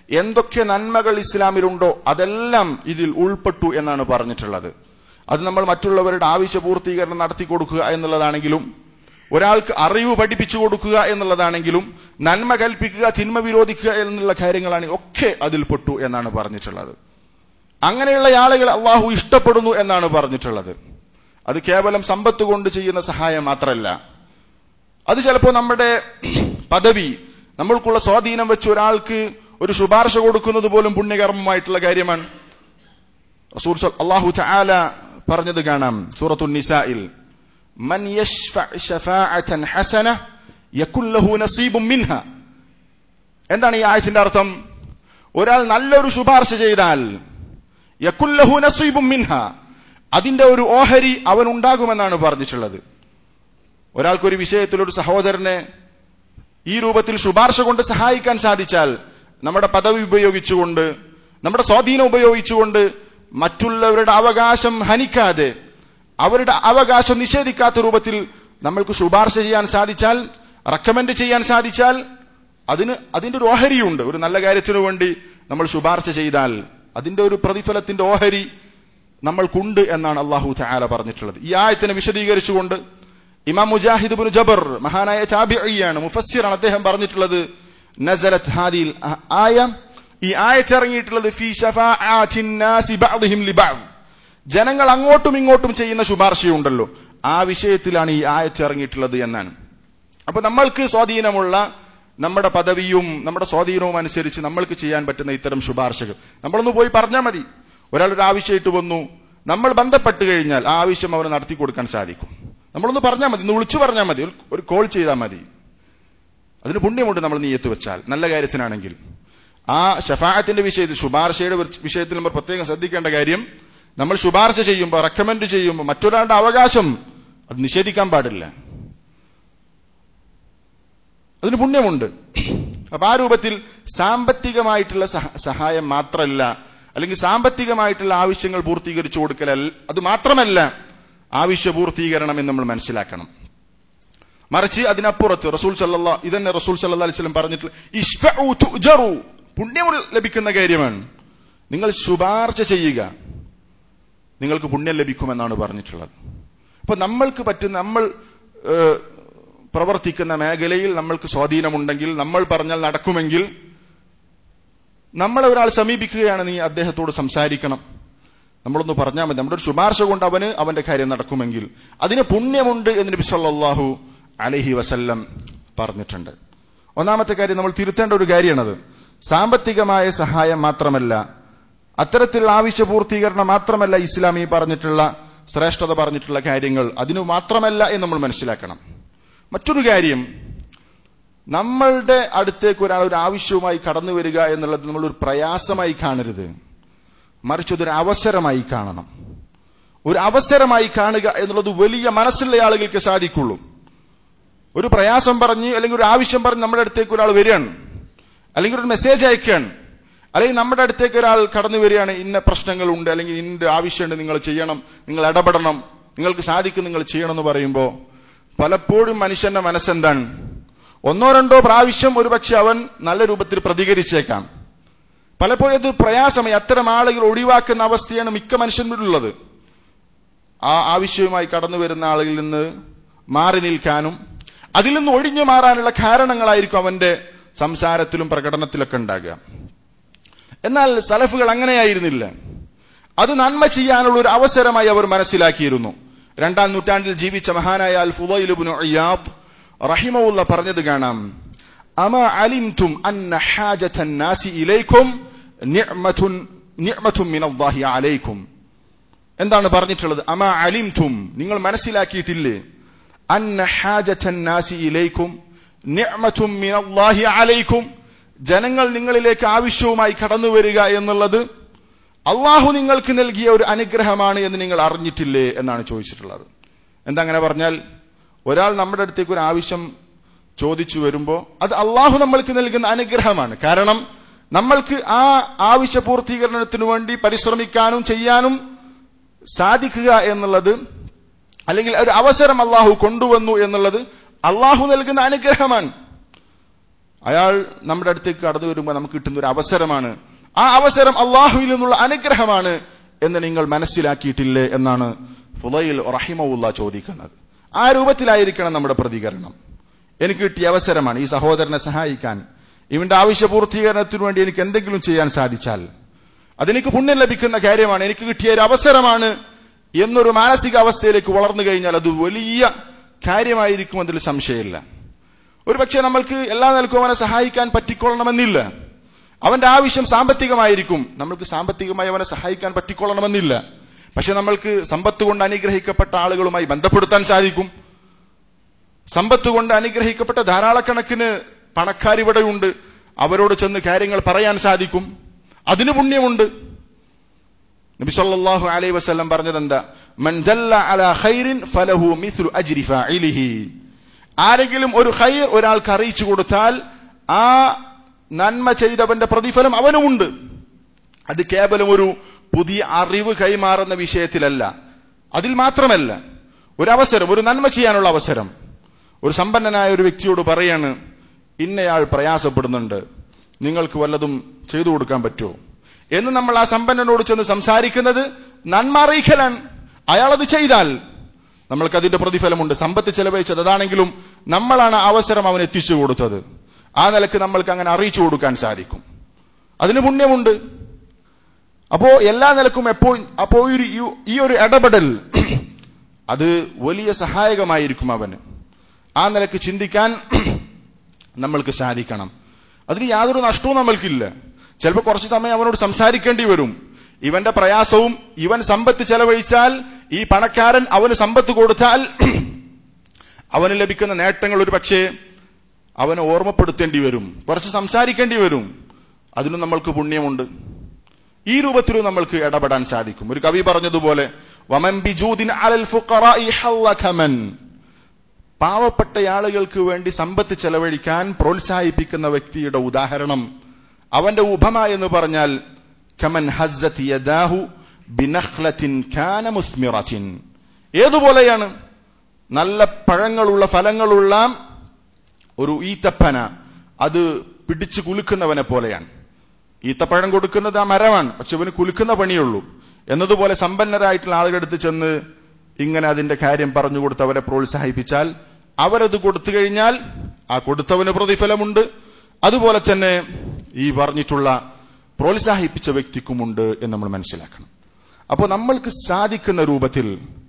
എന്തൊക്കെ നന്മകൾ ഇസ്ലാമിലുണ്ടോ അതെല്ലാം ഇതിൽ ഉൾപ്പെട്ടു എന്നാണ് പറഞ്ഞിട്ടുള്ളത് അത് നമ്മൾ മറ്റുള്ളവരുടെ ആവശ്യ പൂർത്തീകരണം നടത്തി കൊടുക്കുക എന്നുള്ളതാണെങ്കിലും ഒരാൾക്ക് അറിവ് പഠിപ്പിച്ചു കൊടുക്കുക എന്നുള്ളതാണെങ്കിലും നന്മ കൽപ്പിക്കുക തിന്മ വിരോധിക്കുക എന്നുള്ള കാര്യങ്ങളാണ് ഒക്കെ അതിൽപ്പെട്ടു എന്നാണ് പറഞ്ഞിട്ടുള്ളത് അങ്ങനെയുള്ള ആളുകൾ അള്ളാഹു ഇഷ്ടപ്പെടുന്നു എന്നാണ് പറഞ്ഞിട്ടുള്ളത് അത് കേവലം സമ്പത്ത് കൊണ്ട് ചെയ്യുന്ന സഹായം മാത്രമല്ല അത് ചിലപ്പോൾ നമ്മുടെ പദവി നമ്മൾക്കുള്ള സ്വാധീനം വെച്ച് ഒരാൾക്ക് ഒരു ശുപാർശ കൊടുക്കുന്നത് പോലും പുണ്യകർമ്മമായിട്ടുള്ള കാര്യമാണ് റസൂൽ അള്ളാഹു ചാല പറഞ്ഞത് കാണാം സൂറത്തു നിസായിൽ മൻ യശ്ഫഅൻ ഹസന യകുൻ ലഹു നസീബും മിൻഹ എന്താണ് ഈ ആയത്തിന്റെ അർത്ഥം ഒരാൾ നല്ലൊരു ശുപാർശ ചെയ്താൽ യകുൻ ലഹു നസീബും മിൻഹ അതിന്റെ ഒരു ഓഹരി അവൻ ഉണ്ടാകുമെന്നാണ് പറഞ്ഞിട്ടുള്ളത് ഒരാൾക്കൊരു വിഷയത്തിൽ ഒരു സഹോദരനെ ഈ രൂപത്തിൽ ശുപാർശ കൊണ്ട് സഹായിക്കാൻ സാധിച്ചാൽ നമ്മുടെ പദവി ഉപയോഗിച്ചുകൊണ്ട് നമ്മുടെ സ്വാധീനം ഉപയോഗിച്ചുകൊണ്ട് മറ്റുള്ളവരുടെ അവകാശം ഹനിക്കാതെ അവരുടെ അവകാശം നിഷേധിക്കാത്ത രൂപത്തിൽ നമ്മൾക്ക് ശുപാർശ ചെയ്യാൻ സാധിച്ചാൽ റെക്കമെൻഡ് ചെയ്യാൻ സാധിച്ചാൽ അതിന് അതിന്റെ ഒരു ഓഹരിയുണ്ട് ഒരു നല്ല കാര്യത്തിനു വേണ്ടി നമ്മൾ ശുപാർശ ചെയ്താൽ അതിന്റെ ഒരു പ്രതിഫലത്തിന്റെ ഓഹരി നമ്മൾക്കുണ്ട് എന്നാണ് അള്ളാഹു താല പറഞ്ഞിട്ടുള്ളത് ഈ ആയത്തിനെ വിശദീകരിച്ചുകൊണ്ട് ഇമാം മുജാഹിദ് ബിൻ ജബർ മഹാനായ ചാബിയാണ് മുഫസ്സിറാണ് അദ്ദേഹം പറഞ്ഞിട്ടുള്ളത് നസലത് ഹാദിൽ ആയ ഈ ആയച്ചിറങ്ങിയിട്ടുള്ളത് ഫീ ശഫാഅത്തിൻ നാസി ബഅദിഹിം ലിബഅദ് ജനങ്ങൾ അങ്ങോട്ടും ഇങ്ങോട്ടും ചെയ്യുന്ന ശുപാർശയുണ്ടല്ലോ ആ വിഷയത്തിലാണ് ഈ ആയച്ചിറങ്ങിയിട്ടുള്ളത് എന്നാണ് അപ്പൊ നമ്മൾക്ക് സ്വാധീനമുള്ള നമ്മുടെ പദവിയും നമ്മുടെ സ്വാധീനവും അനുസരിച്ച് നമ്മൾക്ക് ചെയ്യാൻ പറ്റുന്ന ഇത്തരം ശുപാർശകൾ നമ്മളൊന്ന് പോയി പറഞ്ഞാൽ മതി ഒരാളൊരു ആവശ്യമായിട്ട് വന്നു നമ്മൾ ബന്ധപ്പെട്ട് കഴിഞ്ഞാൽ ആ ആവശ്യം അവന് നടത്തി കൊടുക്കാൻ സാധിക്കും നമ്മളൊന്ന് പറഞ്ഞാൽ മതി ഒന്ന് വിളിച്ചു പറഞ്ഞാൽ മതി ഒരു കോൾ ചെയ്താൽ മതി അതിന് പുണ്യമുണ്ട് നമ്മൾ നീയത്ത് വെച്ചാൽ നല്ല കാര്യത്തിനാണെങ്കിൽ ആ ഷഫായത്തിന്റെ വിഷയത്തിൽ ശുപാർശയുടെ വിഷയത്തിൽ നമ്മൾ പ്രത്യേകം ശ്രദ്ധിക്കേണ്ട കാര്യം നമ്മൾ ശുപാർശ ചെയ്യുമ്പോൾ റെക്കമെൻഡ് ചെയ്യുമ്പോൾ മറ്റൊരാളുടെ അവകാശം അത് നിഷേധിക്കാൻ പാടില്ല അതിന് പുണ്യമുണ്ട് അപ്പൊ ആ രൂപത്തിൽ സാമ്പത്തികമായിട്ടുള്ള സഹായം മാത്രമല്ല അല്ലെങ്കിൽ സാമ്പത്തികമായിട്ടുള്ള ആവശ്യങ്ങൾ പൂർത്തീകരിച്ചു കൊടുക്കൽ അത് മാത്രമല്ല ആവശ്യ പൂർത്തീകരണം എന്ന് നമ്മൾ മനസ്സിലാക്കണം മറിച്ച് അതിനപ്പുറത്ത് റസൂൽ സല്ലാ ഇതന്നെ റസൂൽ സല്ലാ അലിസ്ലം പറഞ്ഞിട്ടുള്ള പുണ്യം ലഭിക്കുന്ന കാര്യമാണ് നിങ്ങൾ ശുപാർശ ചെയ്യുക നിങ്ങൾക്ക് പുണ്യം ലഭിക്കുമെന്നാണ് പറഞ്ഞിട്ടുള്ളത് അപ്പൊ നമ്മൾക്ക് പറ്റുന്ന നമ്മൾ പ്രവർത്തിക്കുന്ന മേഖലയിൽ നമ്മൾക്ക് സ്വാധീനമുണ്ടെങ്കിൽ നമ്മൾ പറഞ്ഞാൽ നടക്കുമെങ്കിൽ നമ്മളെ ഒരാൾ സമീപിക്കുകയാണ് നീ അദ്ദേഹത്തോട് സംസാരിക്കണം നമ്മളൊന്ന് പറഞ്ഞാൽ മതി നമ്മുടെ ഒരു ശുപാർശ കൊണ്ട് അവന് അവന്റെ കാര്യം നടക്കുമെങ്കിൽ അതിന് പുണ്യമുണ്ട് എന്ന് നബി സല്ലല്ലാഹു അലഹി വസല്ലം പറഞ്ഞിട്ടുണ്ട് ഒന്നാമത്തെ കാര്യം നമ്മൾ തിരുത്തേണ്ട ഒരു കാര്യമാണത് സാമ്പത്തികമായ സഹായം മാത്രമല്ല അത്തരത്തിലുള്ള ആവശ്യ പൂർത്തീകരണം മാത്രമല്ല ഇസ്ലാമി പറഞ്ഞിട്ടുള്ള ശ്രേഷ്ഠത പറഞ്ഞിട്ടുള്ള കാര്യങ്ങൾ അതിനു മാത്രമല്ല എന്ന് നമ്മൾ മനസ്സിലാക്കണം മറ്റൊരു കാര്യം നമ്മളുടെ അടുത്തേക്ക് ഒരാൾ ഒരു ആവശ്യവുമായി കടന്നു വരിക എന്നുള്ളത് നമ്മളൊരു പ്രയാസമായി കാണരുത് മറിച്ച് അതൊരു അവസരമായി കാണണം ഒരു അവസരമായി കാണുക എന്നുള്ളത് വലിയ മനസ്സുള്ള ആളുകൾക്ക് സാധിക്കുള്ളൂ ഒരു പ്രയാസം പറഞ്ഞ് അല്ലെങ്കിൽ ഒരു ആവശ്യം പറഞ്ഞ് നമ്മുടെ അടുത്തേക്ക് ഒരാൾ വരികയാണ് അല്ലെങ്കിൽ ഒരു മെസ്സേജ് അയക്കുകയാണ് അല്ലെങ്കിൽ നമ്മുടെ അടുത്തേക്ക് ഒരാൾ കടന്നു വരികയാണ് ഇന്ന പ്രശ്നങ്ങളുണ്ട് അല്ലെങ്കിൽ ഇന്ന ആവശ്യമുണ്ട് നിങ്ങൾ ചെയ്യണം നിങ്ങൾ ഇടപെടണം നിങ്ങൾക്ക് സാധിക്കും നിങ്ങൾ ചെയ്യണം എന്ന് പറയുമ്പോൾ പലപ്പോഴും മനുഷ്യന്റെ മനസ്സെന്താണ് ഒന്നോ രണ്ടോ പ്രാവശ്യം ഒരുപക്ഷെ അവൻ നല്ല രൂപത്തിൽ പ്രതികരിച്ചേക്കാം പലപ്പോഴും അത് പ്രയാസമായി അത്തരം ആളുകൾ ഒഴിവാക്കുന്ന അവസ്ഥയാണ് മിക്ക മനുഷ്യന്മാരുള്ളത് ആ ആവശ്യവുമായി കടന്നു വരുന്ന ആളുകളിൽ നിന്ന് മാറി നിൽക്കാനും അതിൽ നിന്ന് ഒഴിഞ്ഞു മാറാനുള്ള കാരണങ്ങളായിരിക്കും അവന്റെ സംസാരത്തിലും പ്രകടനത്തിലൊക്കെ ഉണ്ടാകുക എന്നാൽ സലഫുകൾ അങ്ങനെയായിരുന്നില്ല അത് നന്മ ചെയ്യാനുള്ള ഒരു അവസരമായി അവർ മനസ്സിലാക്കിയിരുന്നു രണ്ടാം നൂറ്റാണ്ടിൽ ജീവിച്ച മഹാനായ അൽ ഫുലൈലുബ്നു ഇയാദ് റഹിമവുള്ള പറഞ്ഞത് കാണാം അമ അലിംതും അന്ന ഹാജതൻ നാസി ഇലൈക്കും നിഅമതുൻ നിഅമതുൻ മിനല്ലാഹി അലൈക്കും എന്താണ് പറഞ്ഞിട്ടുള്ളത് അമ അലിംതും നിങ്ങൾ മനസ്സിലാക്കിയിട്ടില്ലേ അന്ന ഹാജതൻ നാസി ഇലൈക്കും നിഅമതുൻ മിനല്ലാഹി അലൈക്കും ജനങ്ങൾ നിങ്ങളിലേക്ക് ആവശ്യവുമായി കടന്നു വരിക എന്നുള്ളത് അള്ളാഹു നിങ്ങൾക്ക് നൽകിയ ഒരു അനുഗ്രഹമാണ് എന്ന് നിങ്ങൾ അറിഞ്ഞിട്ടില്ലേ എന്നാണ് ചോദിച്ചിട്ടുള്ളത് എന്താ അങ്ങനെ പറഞ്ഞാൽ ഒരാൾ നമ്മുടെ അടുത്തേക്ക് ഒരു ആവശ്യം ചോദിച്ചു വരുമ്പോൾ അത് അള്ളാഹു നമ്മൾക്ക് നൽകുന്ന അനുഗ്രഹമാണ് കാരണം നമ്മൾക്ക് ആ ആവശ്യ പൂർത്തീകരണത്തിനു വേണ്ടി പരിശ്രമിക്കാനും ചെയ്യാനും സാധിക്കുക എന്നുള്ളത് അല്ലെങ്കിൽ ഒരു അവസരം അള്ളാഹു കൊണ്ടുവന്നു എന്നുള്ളത് അള്ളാഹു നൽകുന്ന അനുഗ്രഹമാണ് അയാൾ നമ്മുടെ അടുത്തേക്ക് കടന്നു വരുമ്പോൾ നമുക്ക് കിട്ടുന്ന ഒരു അവസരമാണ് ആ അവസരം അള്ളാഹുവിൽ നിന്നുള്ള അനുഗ്രഹമാണ് എന്ന് നിങ്ങൾ മനസ്സിലാക്കിയിട്ടില്ലേ എന്നാണ് ഫുലയിൽ റഹിമുല്ല ചോദിക്കുന്നത് ആ രൂപത്തിലായിരിക്കണം നമ്മുടെ പ്രതികരണം എനിക്ക് കിട്ടിയ അവസരമാണ് ഈ സഹോദരനെ സഹായിക്കാൻ ഇവന്റെ ആവശ്യ പൂർത്തീകരണത്തിനു വേണ്ടി എനിക്ക് എന്തെങ്കിലും ചെയ്യാൻ സാധിച്ചാൽ അതെനിക്ക് പുണ്യം ലഭിക്കുന്ന കാര്യമാണ് എനിക്ക് കിട്ടിയ ഒരു അവസരമാണ് എന്നൊരു മാനസിക അവസ്ഥയിലേക്ക് വളർന്നു കഴിഞ്ഞാൽ അത് വലിയ കാര്യമായിരിക്കും അതിൽ സംശയമില്ല ഒരു പക്ഷേ നമ്മൾക്ക് എല്ലാ നിലക്കും അവനെ സഹായിക്കാൻ പറ്റിക്കൊള്ളണമെന്നില്ല അവന്റെ ആവശ്യം സാമ്പത്തികമായിരിക്കും നമ്മൾക്ക് സാമ്പത്തികമായി അവനെ സഹായിക്കാൻ പറ്റിക്കൊള്ളണമെന്നില്ല പക്ഷെ നമ്മൾക്ക് സമ്പത്ത് കൊണ്ട് അനുഗ്രഹിക്കപ്പെട്ട ആളുകളുമായി ബന്ധപ്പെടുത്താൻ സാധിക്കും സമ്പത്ത് കൊണ്ട് അനുഗ്രഹിക്കപ്പെട്ട ധാരാളക്കണക്കിന് പണക്കാരിവിടെയുണ്ട് അവരോട് ചെന്ന് കാര്യങ്ങൾ പറയാൻ സാധിക്കും അതിന് പുണ്യമുണ്ട് നബി സല്ലല്ലാഹു അലൈഹി വസല്ലം പറഞ്ഞത് എന്താ മൻ ദല്ല അലാ ഖൈറിൻ ഫലഹു മിസ്ലു അജ്രി ഫാഇലിഹി ആരെങ്കിലും ഒരു ഖൈർ ഒരാൾക്ക് അറിയിച്ചു കൊടുത്താൽ ആ നന്മ ചെയ്തവന്റെ പ്രതിഫലം അവനുമുണ്ട് അത് കേവലം ഒരു പുതിയ അറിവ് കൈമാറുന്ന വിഷയത്തിലല്ല അതിൽ മാത്രമല്ല ഒരു അവസരം ഒരു നന്മ ചെയ്യാനുള്ള അവസരം ഒരു സമ്പന്നനായ ഒരു വ്യക്തിയോട് പറയാണ് ഇന്നയാൾ പ്രയാസപ്പെടുന്നുണ്ട് നിങ്ങൾക്ക് വല്ലതും ചെയ്തു കൊടുക്കാൻ പറ്റുമോ എന്ന് നമ്മൾ ആ സമ്പന്നനോട് ചെന്ന് സംസാരിക്കുന്നത് നന്മ അറിയിക്കലാണ് അയാൾ അത് ചെയ്താൽ നമ്മൾക്ക് അതിന്റെ പ്രതിഫലമുണ്ട് സമ്പത്ത് ചെലവഴിച്ചത് അതാണെങ്കിലും നമ്മളാണ് ആ അവസരം അവൻ എത്തിച്ചു കൊടുത്തത് ആ നിലക്ക് നമ്മൾക്ക് അങ്ങനെ അറിയിച്ചു കൊടുക്കാൻ സാധിക്കും അതിന് പുണ്യമുണ്ട് അപ്പോ എല്ലാ നിലക്കും എപ്പോ അപ്പോ ഈ ഒരു- ഈ ഒരു ഇടപെടൽ അത് വലിയ സഹായകമായിരിക്കും അവന് ആ നിലക്ക് ചിന്തിക്കാൻ നമ്മൾക്ക് സാധിക്കണം അതിന് യാതൊരു നഷ്ടവും നമ്മൾക്കില്ല ചിലപ്പോൾ കുറച്ച് സമയം അവനോട് സംസാരിക്കേണ്ടി വരും ഇവന്റെ പ്രയാസവും ഇവൻ സമ്പത്ത് ചെലവഴിച്ചാൽ ഈ പണക്കാരൻ അവന് സമ്പത്ത് കൊടുത്താൽ അവന് ലഭിക്കുന്ന നേട്ടങ്ങൾ ഒരു പക്ഷേ അവനെ ഓർമ്മപ്പെടുത്തേണ്ടി വരും കുറച്ച് സംസാരിക്കേണ്ടി വരും അതിനും നമ്മൾക്ക് പുണ്യമുണ്ട് ഈ രൂപത്തിലും നമ്മൾക്ക് ഇടപെടാൻ സാധിക്കും ഒരു കവി പറഞ്ഞതുപോലെ വമൻ ബിജൂദിൻ അലൽ ഫുഖറാഇ ഹല്ലഖമൻ പാവപ്പെട്ട ആളുകൾക്ക് വേണ്ടി സമ്പത്ത് ചെലവഴിക്കാൻ പ്രോത്സാഹിപ്പിക്കുന്ന വ്യക്തിയുടെ ഉദാഹരണം അവന്റെ ഉപമ എന്ന് പറഞ്ഞാൽ കമൻ ഹസ്സത്ത് യദാഹു ബിനഖ്ലത്തിൻ കാന മുസ്മിറത്തിൻ ഏതുപോലെയാണ് നല്ല പഴങ്ങളുള്ള ഫലങ്ങളുള്ള ഒരു ഈത്തപ്പന അത് പിടിച്ചു കുലുക്കുന്നവനെ പോലെയാണ് ഈത്തപ്പഴം കൊടുക്കുന്നത് ആ മരമാണ് പക്ഷെ ഇവന് കുലുക്കുന്ന പണിയുള്ളൂ എന്നതുപോലെ സമ്പന്നരായിട്ടുള്ള ആളുകളുടെ അടുത്ത് ചെന്ന് ഇങ്ങനെ അതിന്റെ കാര്യം പറഞ്ഞു കൊടുത്ത് അവരെ പ്രോത്സാഹിപ്പിച്ചാൽ അവരത് കൊടുത്തു കഴിഞ്ഞാൽ ആ കൊടുത്തവന് പ്രതിഫലമുണ്ട് അതുപോലെ തന്നെ ഈ പറഞ്ഞിട്ടുള്ള പ്രോത്സാഹിപ്പിച്ച വ്യക്തിക്കുമുണ്ട് എന്ന് നമ്മൾ മനസ്സിലാക്കണം അപ്പോൾ നമ്മൾക്ക് സാധിക്കുന്ന രൂപത്തിൽ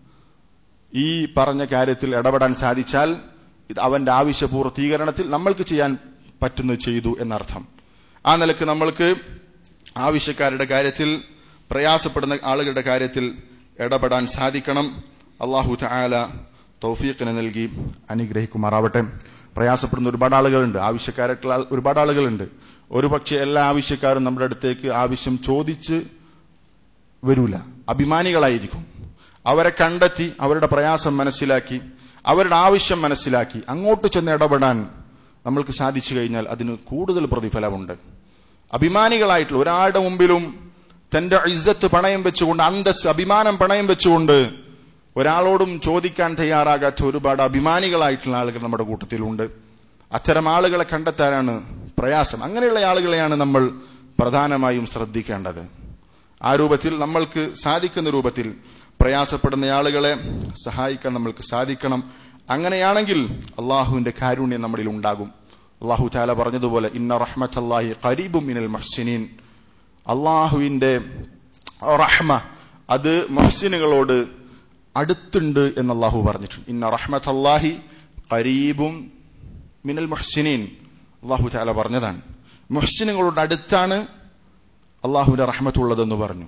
ഈ പറഞ്ഞ കാര്യത്തിൽ ഇടപെടാൻ സാധിച്ചാൽ ഇത് അവന്റെ ആവശ്യ പൂർത്തീകരണത്തിൽ നമ്മൾക്ക് ചെയ്യാൻ പറ്റുന്നത് ചെയ്തു എന്നർത്ഥം ആ നിലക്ക് നമ്മൾക്ക് ആവശ്യക്കാരുടെ കാര്യത്തിൽ പ്രയാസപ്പെടുന്ന ആളുകളുടെ കാര്യത്തിൽ ഇടപെടാൻ സാധിക്കണം അള്ളാഹു താല തൗഫീഖിനെ നൽകി അനുഗ്രഹിക്കുമാറാവട്ടെ പ്രയാസപ്പെടുന്ന ഒരുപാട് ആളുകളുണ്ട് ആവശ്യക്കാരായിട്ടുള്ള ആൾ- ഒരുപാട് ആളുകളുണ്ട് ഒരുപക്ഷെ എല്ലാ ആവശ്യക്കാരും നമ്മുടെ അടുത്തേക്ക് ആവശ്യം ചോദിച്ച് വരൂല അഭിമാനികളായിരിക്കും അവരെ കണ്ടെത്തി അവരുടെ പ്രയാസം മനസ്സിലാക്കി അവരുടെ ആവശ്യം മനസ്സിലാക്കി അങ്ങോട്ട് ചെന്ന് ഇടപെടാൻ നമ്മൾക്ക് സാധിച്ചു കഴിഞ്ഞാൽ അതിന് കൂടുതൽ പ്രതിഫലമുണ്ട് അഭിമാനികളായിട്ടുള്ള ഒരാളുടെ മുമ്പിലും തന്റെ ഇസ്സത്ത് പണയം വെച്ചുകൊണ്ട് അന്തസ് അഭിമാനം പണയം വെച്ചുകൊണ്ട് ഒരാളോടും ചോദിക്കാൻ തയ്യാറാകാത്ത ഒരുപാട് അഭിമാനികളായിട്ടുള്ള ആളുകൾ നമ്മുടെ കൂട്ടത്തിലുണ്ട് അത്തരം ആളുകളെ കണ്ടെത്താനാണ് പ്രയാസം അങ്ങനെയുള്ള ആളുകളെയാണ് നമ്മൾ പ്രധാനമായും ശ്രദ്ധിക്കേണ്ടത് ആ രൂപത്തിൽ നമ്മൾക്ക് സാധിക്കുന്ന രൂപത്തിൽ പ്രയാസപ്പെടുന്ന ആളുകളെ സഹായിക്കാൻ നമ്മൾക്ക് സാധിക്കണം അങ്ങനെയാണെങ്കിൽ അള്ളാഹുവിന്റെ കാരുണ്യം നമ്മളിൽ ഉണ്ടാകും അള്ളാഹു താല പറഞ്ഞതുപോലെ ഇന്ന റഹ്മത്ത് അള്ളാഹി ഖരീബും മിനൽ മുഹ്സിനീൻ അള്ളാഹുവിന്റെ റഹ്മ അത് മുഹ്സിനുകളോട് അടുത്തുണ്ട് എന്ന് അള്ളാഹു പറഞ്ഞിട്ടുണ്ട് ഇന്ന റഹ്മത്ത് അള്ളാഹി ഖരീബും മിനൽ മുഹ്സിനീൻ അള്ളാഹു താല പറഞ്ഞതാണ് മുഹ്സിനുകളോട് അടുത്താണ് അള്ളാഹുവിന്റെ റഹ്മത്തുള്ളതെന്ന് പറഞ്ഞു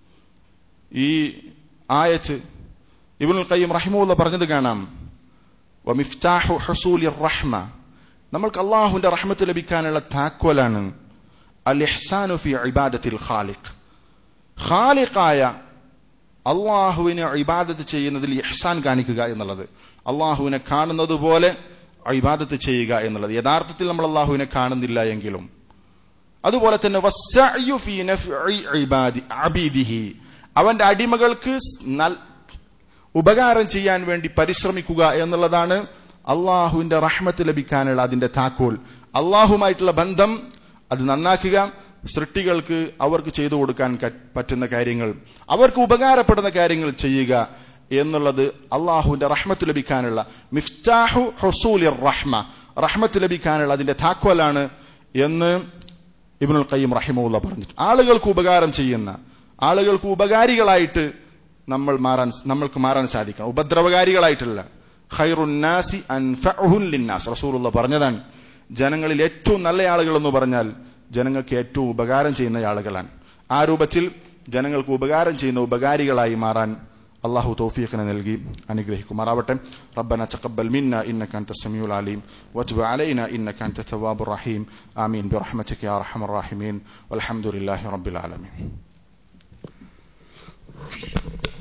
ഈ ആയത്ത് ഇബ്നുൽ ഖയ്യിം റഹിമുള്ള പറഞ്ഞത് കാണാം വമിഫ്താഹു ഹുസൂലി റഹ്മ നമ്മൾക്ക് അള്ളാഹുവിന്റെ റഹ്മത്ത് ലഭിക്കാനുള്ള താക്കോലാണ് അൽ ഇഹ്സാനു ഫി ഇബാദത്തിൽ ഖാലിഖ് ഖാലിഖായ അള്ളാഹുവിനെ ഇബാദത്ത് ചെയ്യുന്നതിൽ ഇഹ്സാൻ കാണിക്കുക എന്നുള്ളത് അള്ളാഹുവിനെ കാണുന്നത് പോലെ ഇബാദത്ത് ചെയ്യുക എന്നുള്ളത് യഥാർത്ഥത്തിൽ നമ്മൾ അള്ളാഹുവിനെ കാണുന്നില്ല എങ്കിലും അതുപോലെ തന്നെ വസ്സഅ്യു ഫീ നഫ്ഇ ഇബാദി അബീദിഹി അവന്റെ അടിമകൾക്ക് നൽ- ഉപകാരം ചെയ്യാൻ വേണ്ടി പരിശ്രമിക്കുക എന്നുള്ളതാണ് അള്ളാഹുവിന്റെ റഹ്മത്ത് ലഭിക്കാനുള്ള അതിന്റെ താക്കോൽ അള്ളാഹുമായിട്ടുള്ള ബന്ധം അത് നന്നാക്കുക സൃഷ്ടികൾക്ക് അവർക്ക് ചെയ്തു കൊടുക്കാൻ ക- പറ്റുന്ന കാര്യങ്ങൾ അവർക്ക് ഉപകാരപ്പെടുന്ന കാര്യങ്ങൾ ചെയ്യുക എന്നുള്ളത് അള്ളാഹുവിന്റെ റഹ്മത്ത് ലഭിക്കാനുള്ള മിഫ്താഹു ഹുസൂലി റഹ്മ റഹ്മത്ത് ലഭിക്കാനുള്ള അതിന്റെ താക്കോലാണ് എന്ന് ഇബ്നുൽ ഖയ്യിം റഹിമുള്ള പറഞ്ഞിട്ട് ആളുകൾക്ക് ഉപകാരം ചെയ്യുന്ന ആളുകൾക്ക് ഉപകാരികളായിട്ട് നമ്മൾ മാറാൻ നമ്മൾക്ക് മാറാൻ സാധിക്കണം ഉപദ്രവകാരികളായിട്ടല്ല ഖൈറുന്നാസി അൻഫഉഹുൻ ലിന്നാസ് റസൂലുള്ള പറഞ്ഞതാണ് ജനങ്ങളിൽ ഏറ്റവും നല്ല ആളുകൾ എന്ന് പറഞ്ഞാൽ ജനങ്ങൾക്ക് ഏറ്റവും ഉപകാരം ചെയ്യുന്ന ആളുകളാണ് ആ രൂപത്തിൽ ജനങ്ങൾക്ക് ഉപകാരം ചെയ്യുന്ന ഉപകാരികളായി മാറാൻ അള്ളാഹു തൗഫീഖിനെ നൽകി അനുഗ്രഹിക്കുമാറാവട്ടെ റബ്ബന തഖബ്ബൽ മിന്ന ഇന്നക അൻത സമീഉൽ അലീം വതുബ് അലൈന ഇന്നക അൻത തവ്വാബുർ റഹീം ആമീൻ ബിറഹ്മതിക യാ അർഹമർ റഹീമീൻ വൽഹംദുലില്ലാഹി റബ്ബിൽ ആലമീൻ